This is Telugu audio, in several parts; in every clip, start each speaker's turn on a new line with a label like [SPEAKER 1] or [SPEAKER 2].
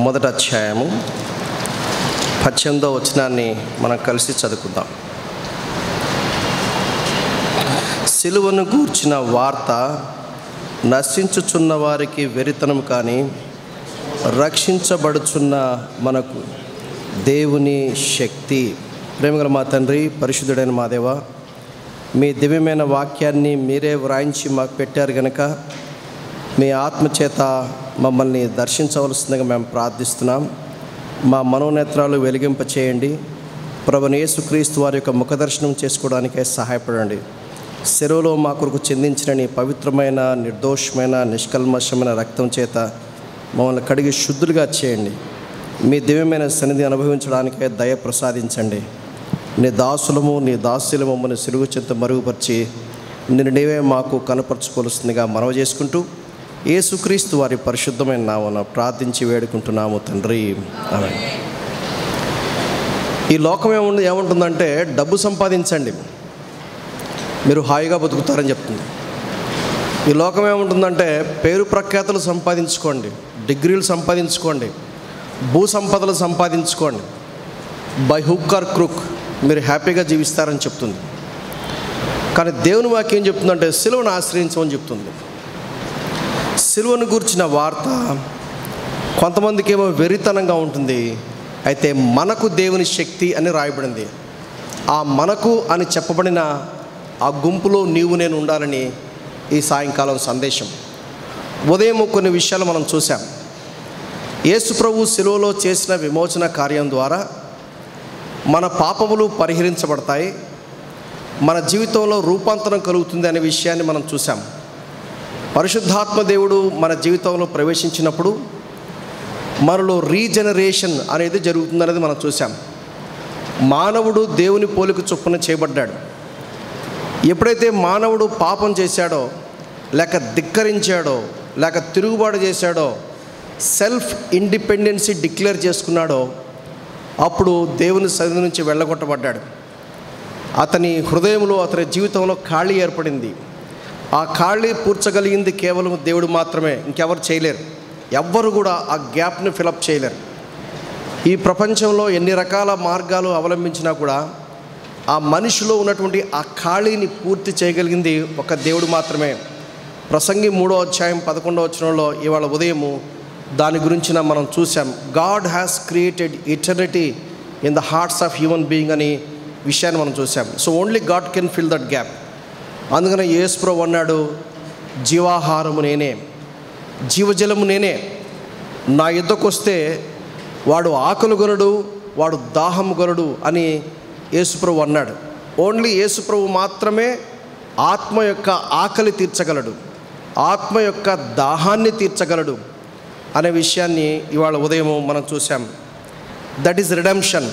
[SPEAKER 1] మొదటి అధ్యాయము పద్దెనిమిదో వచనాన్ని మనం కలిసి చదువుకుందాం సిలువను గూర్చిన వార్త నశించుచున్న వారికి వెరితనం కానీ రక్షించబడుచున్న మనకు దేవుని శక్తి ప్రేమగల మా తండ్రి పరిశుద్ధుడైన మా దేవ మీ దివ్యమైన వాక్యాన్ని మీరే వ్రాయించి మాకు పెట్టారు కనుక మీ ఆత్మచేత మమ్మల్ని దర్శించవలసిందిగా మేము ప్రార్థిస్తున్నాం మా మనోనేత్రాలు వెలిగింప చేయండి ప్రభుని యేసుక్రీస్తు వారి యొక్క ముఖదర్శనం చేసుకోవడానికే సహాయపడండి సెరువులో మా కొరకు చెందించిన నీ పవిత్రమైన నిర్దోషమైన నిష్కల్మషమైన రక్తం చేత మమ్మల్ని కడిగి శుద్ధులుగా చేయండి మీ దివ్యమైన సన్నిధి అనుభవించడానికే దయ ప్రసాదించండి నీ దాసులము నీ దాస్యులము మమ్మల్ని సిరుగు చెంత మరుగుపరిచి నిన్ను నీవే మాకు కనపరచుకోవలసిందిగా మనవ చేసుకుంటూ యేసుక్రీస్తు వారి పరిశుద్ధమైన నామన ప్రార్థించి వేడుకుంటున్నాము తండ్రి ఆమేన్. ఈ లోకం ఏముంది ఏముంటుందంటే డబ్బు సంపాదించండి మీరు హాయిగా బతుకుతారని చెప్తుంది ఈ లోకం ఏముంటుందంటే పేరు ప్రఖ్యాతులు సంపాదించుకోండి డిగ్రీలు సంపాదించుకోండి భూ సంపదలు సంపాదించుకోండి బై హుక్ ఆర్ క్రుక్ మీరు హ్యాపీగా జీవిస్తారని చెప్తుంది కానీ దేవుని వాక్యం చెప్తుందంటే సిలువను ఆశ్రయించమని చెప్తుంది సిలువను గూర్చిన వార్త కొంతమందికి ఏమో వెరితనంగా ఉంటుంది అయితే మనకు దేవుని శక్తి అని రాయబడింది ఆ మనకు అని చెప్పబడిన ఆ గుంపులో నీవు నేను ఉండాలని ఈ సాయంకాలం సందేశం ఉదయం కొన్ని విషయాలు మనం చూసాం యేసు ప్రభు శిలువలో చేసిన విమోచన కార్యం ద్వారా మన పాపములు పరిహరించబడతాయి మన జీవితంలో రూపాంతరం కలుగుతుంది అనే విషయాన్ని మనం చూసాం పరిశుద్ధాత్మ దేవుడు మన జీవితంలో ప్రవేశించినప్పుడు మనలో రీజనరేషన్ అనేది జరుగుతుందనేది మనం చూసాం మానవుడు దేవుని పోలిక చొప్పున చేయబడ్డాడు ఎప్పుడైతే మానవుడు పాపం చేశాడో లేక ధిక్కరించాడో లేక తిరుగుబాటు చేశాడో సెల్ఫ్ ఇండిపెండెన్సీ డిక్లేర్ చేసుకున్నాడో అప్పుడు దేవుని సన్నిధి నుంచి వెళ్ళగొట్టబడ్డాడు అతని హృదయంలో అతని జీవితంలో ఖాళీ ఏర్పడింది ఆ ఖాళీ పూడ్చగలిగింది కేవలం దేవుడు మాత్రమే ఇంకెవరు చేయలేరు ఎవ్వరు కూడా ఆ గ్యాప్ని ఫిలప్ చేయలేరు ఈ ప్రపంచంలో ఎన్ని రకాల మార్గాలు అవలంబించినా కూడా ఆ మనిషిలో ఉన్నటువంటి ఆ ఖాళీని పూర్తి చేయగలిగింది ఒక దేవుడు మాత్రమే ప్రసంగి మూడో అధ్యాయం పదకొండో వచనంలో ఇవాళ ఉదయము దాని గురించిన మనం చూసాం God has created eternity in the hearts of human being అని విషయాన్ని మనం చూసాం so only God can fill that gap అందుకనే యేసుప్రో అన్నాడు జీవాహారము నేనే జీవజలము నేనే నా యుద్ధకు వస్తే వాడు ఆకలి గొనుడు వాడు దాహము గొనుడు అని యేసుప్రభు అన్నాడు ఓన్లీ యేసుప్రభు మాత్రమే ఆత్మ యొక్క ఆకలి తీర్చగలడు ఆత్మ యొక్క దాహాన్ని తీర్చగలడు అనే విషయాన్ని ఇవాళ ఉదయం మనం చూసాం దట్ ఈస్ రిడమ్షన్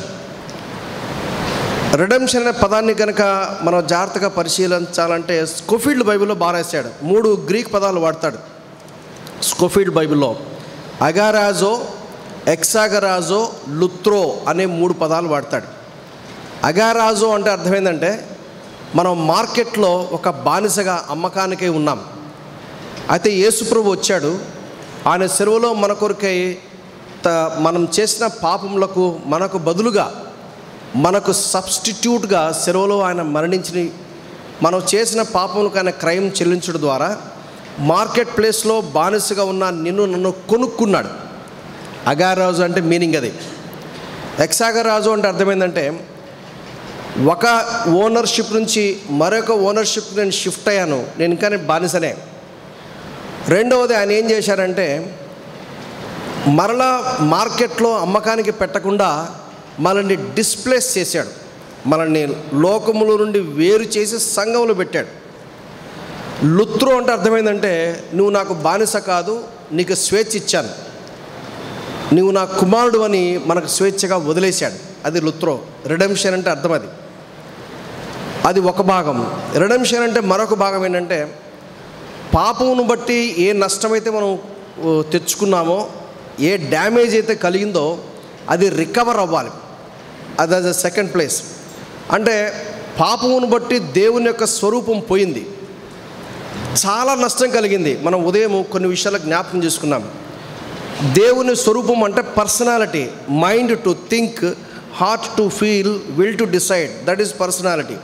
[SPEAKER 1] రిడమ్షన్ అనే పదాన్ని కనుక మనం జాగ్రత్తగా పరిశీలించాలంటే స్కోఫీల్డ్ బైబిల్లో బాగా రాశాడు మూడు గ్రీక్ పదాలు వాడతాడు స్కోఫీల్డ్ బైబిల్లో అగారాజో ఎక్సాగరాజో లుత్రో అనే మూడు పదాలు వాడతాడు అగారాజో అంటే అర్థమైందంటే మనం మార్కెట్లో ఒక బానిసగా అమ్మకానికై ఉన్నాం అయితే యేసుప్రభు వచ్చాడు ఆయన సెలవులో మన కొరకై త- మనం చేసిన పాపములకు మనకు బదులుగా మనకు సబ్స్టిట్యూట్గా సెలవులో ఆయన మరణించిన మనం చేసిన పాపములకు ఆయన క్రైమ్ చెల్లించడం ద్వారా మార్కెట్ ప్లేస్లో బానిసగా ఉన్న నిన్ను నన్ను కొనుక్కున్నాడు అగారాజు అంటే మీనింగ్ అది ఎక్సాగరాజు అంటే అర్థమైందంటే ఒక ఓనర్షిప్ నుంచి మరొక ఓనర్షిప్ నేను షిఫ్ట్ అయ్యాను నేను ఇంకా నేను బానిసనే రెండవది ఆయన ఏం చేశారంటే మరలా మార్కెట్లో అమ్మకానికి పెట్టకుండా మనల్ని డిస్ప్లేస్ చేశాడు మనల్ని లోకముల నుండి వేరు చేసి సంఘంలో పెట్టాడు లుత్రో అంటే అర్థమైందంటే నువ్వు నాకు బానిస కాదు నీకు స్వేచ్ఛ ఇచ్చాను నువ్వు నా కుమారుడు అని మనకు స్వేచ్ఛగా వదిలేశాడు అది లుత్రో రిడెంప్షన్ అంటే అర్థం అది అది ఒక భాగం రిడెంప్షన్ అంటే మరొక భాగం ఏంటంటే పాపమును బట్టి ఏ నష్టమైతే మనం ఓ, తెచ్చుకున్నామో ఏ డ్యామేజ్ అయితే కలిగిందో అది రికవర్ అవ్వాలి అది అది సెకండ్ ప్లేస్ అంటే పాపమును బట్టి దేవుని యొక్క స్వరూపం పోయింది చాలా నష్టం కలిగింది మనం ఉదయం కొన్ని విషయాలు జ్ఞాపకం చేసుకున్నాం దేవుని స్వరూపం అంటే personality mind to think heart to feel will to decide that is personality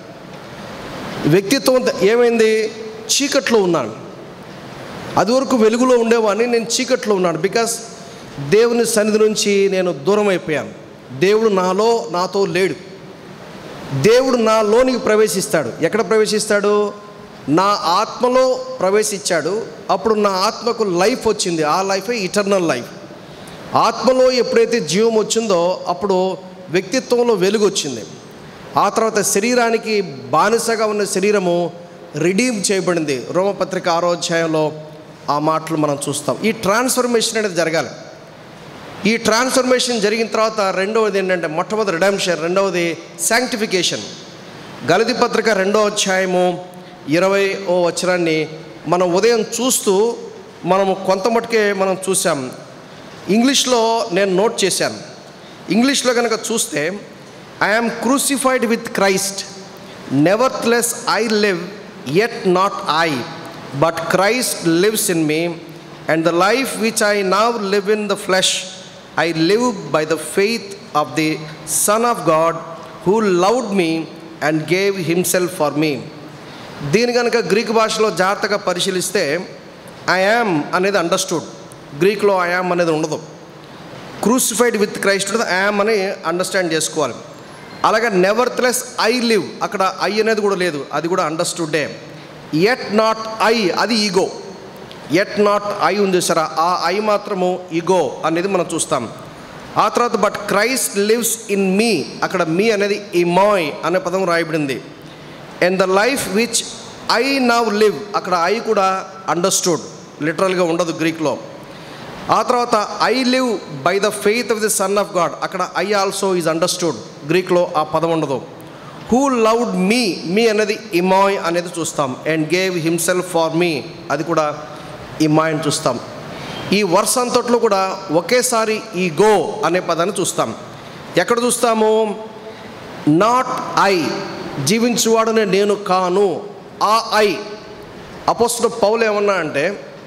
[SPEAKER 1] వ్యక్తిత్వం ఏమైంది చీకట్లో ఉన్నాను అది వరకు వెలుగులో ఉండేవాడిని నేను చీకట్లో ఉన్నాను బికాస్ దేవుని సన్నిధి నుంచి నేను దూరం అయిపోయాను దేవుడు నాలో నాతో లేడు దేవుడు నా లోనికి ప్రవేశిస్తాడు ఎక్కడ ప్రవేశిస్తాడు నా ఆత్మలో ప్రవేశించాడు అప్పుడు నా ఆత్మకు లైఫ్ వచ్చింది ఆ లైఫే ఇటర్నల్ లైఫ్ ఆత్మలో ఎప్పుడైతే జీవం వచ్చిందో అప్పుడు వ్యక్తిత్వంలో వెలుగు వచ్చింది ఆ తర్వాత శరీరానికి బానిసగా ఉన్న శరీరము రిడీమ్ చేయబడింది రోమపత్రిక ఆరో అధ్యాయంలో ఆ మాటలు మనం చూస్తాం ఈ ట్రాన్స్ఫర్మేషన్ అనేది జరగాలి ఈ ట్రాన్స్ఫర్మేషన్ జరిగిన తర్వాత రెండవది ఏంటంటే మొట్టమొదటి రిడమ్షన్ రెండవది శాంక్టిఫికేషన్ గలతి పత్రిక రెండో అధ్యాయము ఇరవై ఓ వచనాన్ని మనం ఉదయం చూస్తూ మనము కొంత మటుకే మనం చూసాం ఇంగ్లీష్లో నేను నోట్ చేశాను ఇంగ్లీష్లో కనుక చూస్తే I'm crucified with Christ nevertheless I live yet not I but Christ lives in me and the life which I now live in the flesh I live by the faith of the son of God who loved me and gave himself for me దీని కనుక గ్రీక్ భాషలో జాగ్రత్తగా పరిశీలిస్తే ఐ యామ్ అనేది అండర్స్టూడ్ గ్రీక్లో ఐ యామ్ అనేది ఉండదు crucified with Christ I am అని అండర్స్టాండ్ చేసుకోవాలి అలాగే నెవర్త్లెస్ ఐ లివ్ అక్కడ ఐ అనేది కూడా లేదు అది కూడా అండర్స్టూడే ఎట్ నాట్ ఐ అది ఈగో ఎట్ నాట్ ఐ ఉంది సరే ఆ ఐ మాత్రము ఈగో అనేది మనం చూస్తాం ఆ తర్వాత but Christ lives in me అక్కడ మీ అనేది ఇమాయ్ అనే పదం రాయబడింది and the life which I now live అక్కడ ఐ కూడా అండర్స్టూడ్ లిటరల్గా ఉండదు గ్రీక్లో ఆ తర్వాత I live by the faith of the son of God అక్కడ ఐ ఆల్సో ఈజ్ అండర్స్టూడ్ గ్రీక్లో ఆ పదం ఉండదు హూ లవ్డ్ మీ మీ అనేది ఇమాయ్ అనేది చూస్తాం and gave himself for me అది కూడా ఇమాయ్ అని చూస్తాం ఈ వర్స్ అంతట్లో కూడా ఒకేసారి ఈ గో అనే పదాన్ని చూస్తాం ఎక్కడ చూస్తాము నాట్ ఐ జీవించువాడనే నేను కాను ఆ ఐ అపోస్తుడు పౌలు ఏమన్నా అంటే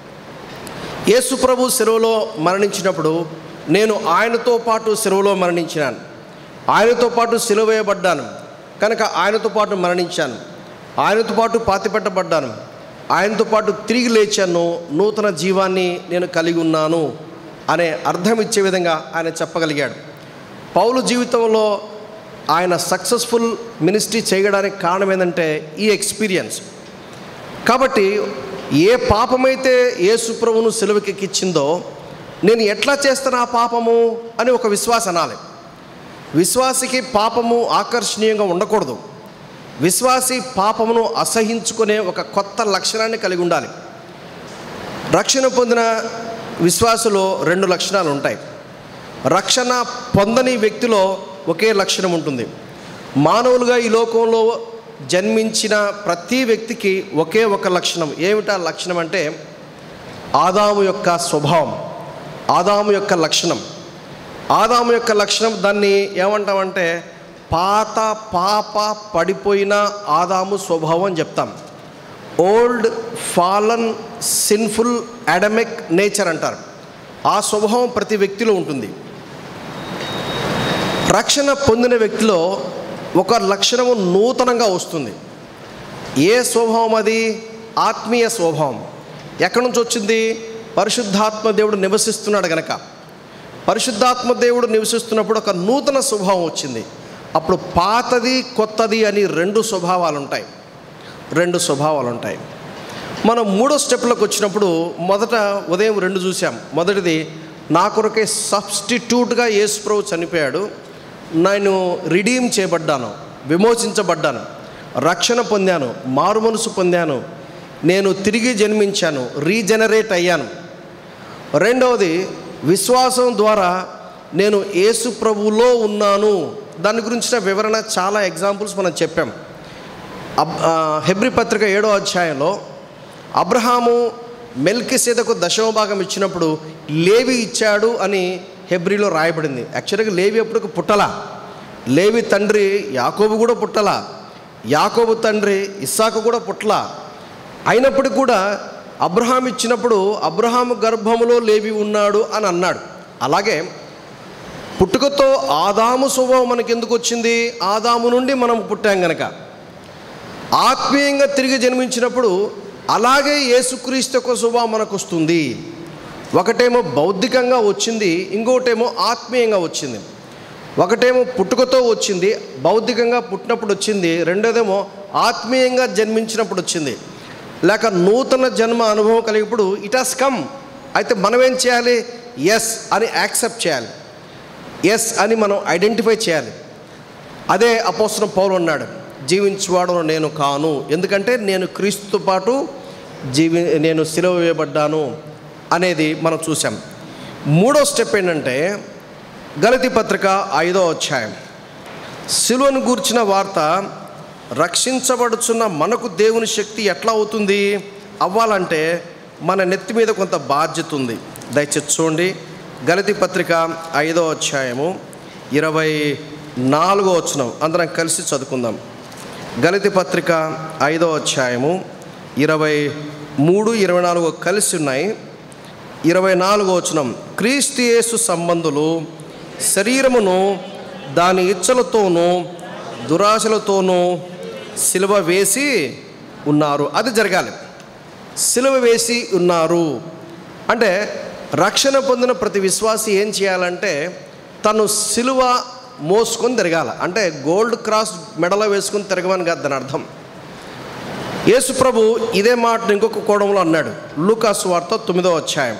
[SPEAKER 1] యేసు ప్రభు సెలవులో మరణించినప్పుడు నేను ఆయనతో పాటు సెలవులో మరణించినాను ఆయనతో పాటు సెలవు వేయబడ్డాను కనుక ఆయనతో పాటు మరణించాను ఆయనతో పాటు పాతిపెట్టబడ్డాను ఆయనతో పాటు తిరిగి లేచాను నూతన జీవాన్ని నేను కలిగి ఉన్నాను అనే అర్థం ఇచ్చే విధంగా ఆయన చెప్పగలిగాడు పౌలు జీవితంలో ఆయన సక్సెస్ఫుల్ మినిస్ట్రీ చేయడానికి కారణం ఏంటంటే ఈ ఎక్స్పీరియన్స్ కాబట్టి ఏ పాపమైతే యేసు ప్రభువును సెలవుకెక్కిచ్చిందో నేను ఎట్లా చేస్తాను ఆ పాపము అని ఒక విశ్వాస అనాలి విశ్వాసికి పాపము ఆకర్షణీయంగా ఉండకూడదు విశ్వాసి పాపమును అసహించుకునే ఒక కొత్త లక్షణాన్ని కలిగి ఉండాలి రక్షణ పొందిన విశ్వాసులో రెండు లక్షణాలు ఉంటాయి రక్షణ పొందని వ్యక్తిలో ఒకే లక్షణం ఉంటుంది మానవులుగా ఈ లోకంలో జన్మించిన ప్రతి వ్యక్తికి ఒకే ఒక లక్షణం ఏమిటా లక్షణం అంటే ఆదాము యొక్క స్వభావం ఆదాము యొక్క లక్షణం ఆదాము యొక్క లక్షణం దాన్ని ఏమంటామంటే పాత పాప పడిపోయిన ఆదాము స్వభావం అని చెప్తాం old fallen sinful Adamic nature అంటారు ఆ స్వభావం ప్రతి వ్యక్తిలో ఉంటుంది రక్షణ పొందిన వ్యక్తిలో ఒక లక్షణము నూతనంగా వస్తుంది ఏ స్వభావం అది ఆత్మీయ స్వభావం ఎక్కడి నుంచి వచ్చింది పరిశుద్ధాత్మ దేవుడు నివసిస్తున్నాడు గనక పరిశుద్ధాత్మ దేవుడు నివసిస్తున్నప్పుడు ఒక నూతన స్వభావం వచ్చింది అప్పుడు పాతది కొత్తది అని రెండు స్వభావాలు ఉంటాయి రెండు స్వభావాలు ఉంటాయి మనం మూడో స్టెప్లోకి వచ్చినప్పుడు మొదట ఉదయం రెండు చూసాం మొదటిది నా కొరకే సబ్స్టిట్యూట్గా యేసు ప్రభు చనిపోయాడు నేను రిడీమ్ చేయబడ్డాను విమోచించబడ్డాను రక్షణ పొందాను మారు మనసు పొందాను నేను తిరిగి జన్మించాను రీజనరేట్ అయ్యాను రెండవది విశ్వాసం ద్వారా నేను యేసు ప్రభువులో ఉన్నాను దాని గురించిన వివరణ చాలా ఎగ్జాంపుల్స్ మనం చెప్పాం అబ్ ఆ, హెబ్రి పత్రిక ఏడో అధ్యాయంలో అబ్రహాము మెల్కిసేదకు దశమ భాగం ఇచ్చినప్పుడు లేవి ఇచ్చాడు అని హెబ్రిలో రాయబడింది యాక్చువల్గా లేవి అప్పుడు పుట్టలా లేవి తండ్రి యాకోబు కూడా పుట్టలా యాకోబు తండ్రి ఇస్సాకు కూడా పుట్టలా అయినప్పటికీ కూడా అబ్రహాం ఇచ్చినప్పుడు అబ్రహాము గర్భములో లేవి ఉన్నాడు అని అన్నాడు అలాగే పుట్టుకతో ఆదాము స్వభావం మనకి ఎందుకు వచ్చింది ఆదాము నుండి మనం పుట్టాం గనక ఆత్మీయంగా తిరిగి జన్మించినప్పుడు అలాగే యేసుక్రీస్తు యొక్క స్వభావం మనకు వస్తుంది ఒకటేమో బౌద్ధికంగా వచ్చింది ఇంకోటేమో ఆత్మీయంగా వచ్చింది ఒకటేమో పుట్టుకతో వచ్చింది బౌద్ధికంగా పుట్టినప్పుడు వచ్చింది రెండోదేమో ఆత్మీయంగా జన్మించినప్పుడు వచ్చింది లేక నూతన జన్మ అనుభవం కలిగినప్పుడు ఇట్ హాస్ కమ్ అయితే మనం ఏం చేయాలి ఎస్ అని యాక్సెప్ట్ చేయాలి ఎస్ అని మనం ఐడెంటిఫై చేయాలి అదే అపోసరం పౌలు అన్నాడు జీవించువాడు నేను కాను ఎందుకంటే నేను క్రీస్తుతో పాటు జీవి నేను సిలువ వేయబడ్డాను అనేది మనం చూసాం మూడో స్టెప్ ఏంటంటే గలతి పత్రిక ఐదో అధ్యాయం సిలువను గూర్చిన వార్త రక్షించబడుచున్న మనకు దేవుని శక్తి ఎట్లా అవుతుంది అవ్వాలంటే మన నెత్తి మీద కొంత బాధ్యత ఉంది దయచేసి చూడండి గలతి పత్రిక ఐదో అధ్యాయము ఇరవై నాలుగో వచనం అందరం కలిసి చదువుకుందాం గలతి పత్రిక ఐదో అధ్యాయము ఇరవై మూడు ఇరవై నాలుగు కలిసి ఉన్నాయి ఇరవై నాలుగో వచనం క్రీస్తు యేసు సంబంధులు శరీరమును దాని ఇచ్చలతోనూ దురాశలతోనూ సిలువ వేసి ఉన్నారు అది జరగాలి సిలువ వేసి ఉన్నారు అంటే రక్షణ పొందిన ప్రతి విశ్వాసి ఏం చేయాలంటే తను సిలువ మోసుకొని తిరగాల అంటే గోల్డ్ క్రాస్ మెడలో వేసుకొని తిరగమని కాదు దాని అర్థం యేసు ప్రభు ఇదే మాట ఇంకొక కోణంలో అన్నాడు లూకాసు వార్త తొమ్మిదో అధ్యాయం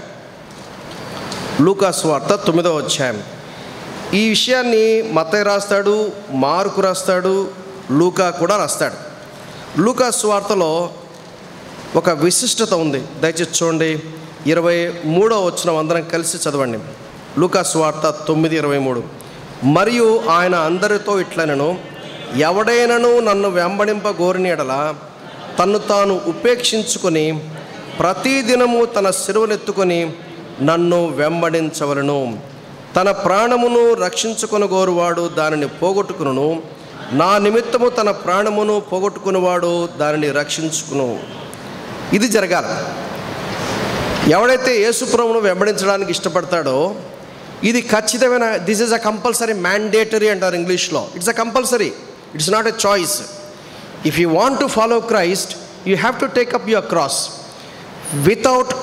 [SPEAKER 1] లూకాసు వార్త తొమ్మిదో అధ్యాయం ఈ విషయాన్ని మతయ్య రాస్తాడు మార్కు రాస్తాడు లూకా కూడా రాస్తాడు లూకా స్వార్తలో ఒక విశిష్టత ఉంది దయచేసి చూడండి ఇరవై మూడో వచ్చిన అందరం కలిసి చదవండి లూకా స్వార్త తొమ్మిది ఇరవై మూడు మరియు ఆయన అందరితో ఇట్లనను ఎవడైనను నన్ను వెంబడింప గోరిని ఎడల తన్ను తాను ఉపేక్షించుకొని ప్రతిదినము తన శిరువనెత్తుకొని నన్ను వెంబడించవలను తన ప్రాణమును రక్షించుకొని గోరువాడు దానిని పోగొట్టుకును నా నిమిత్తము తన ప్రాణమును పోగొట్టుకునేవాడు దానిని రక్షించుకును ఇది జరగాలి ఎవడైతే యేసుప్రభును వెంబడించడానికి ఇష్టపడతాడో ఇది ఖచ్చితమైన this is a compulsory mandatory అంటారు ఇంగ్లీష్లో it's a compulsory it's not a choice if you want to follow Christ you have to take up your cross without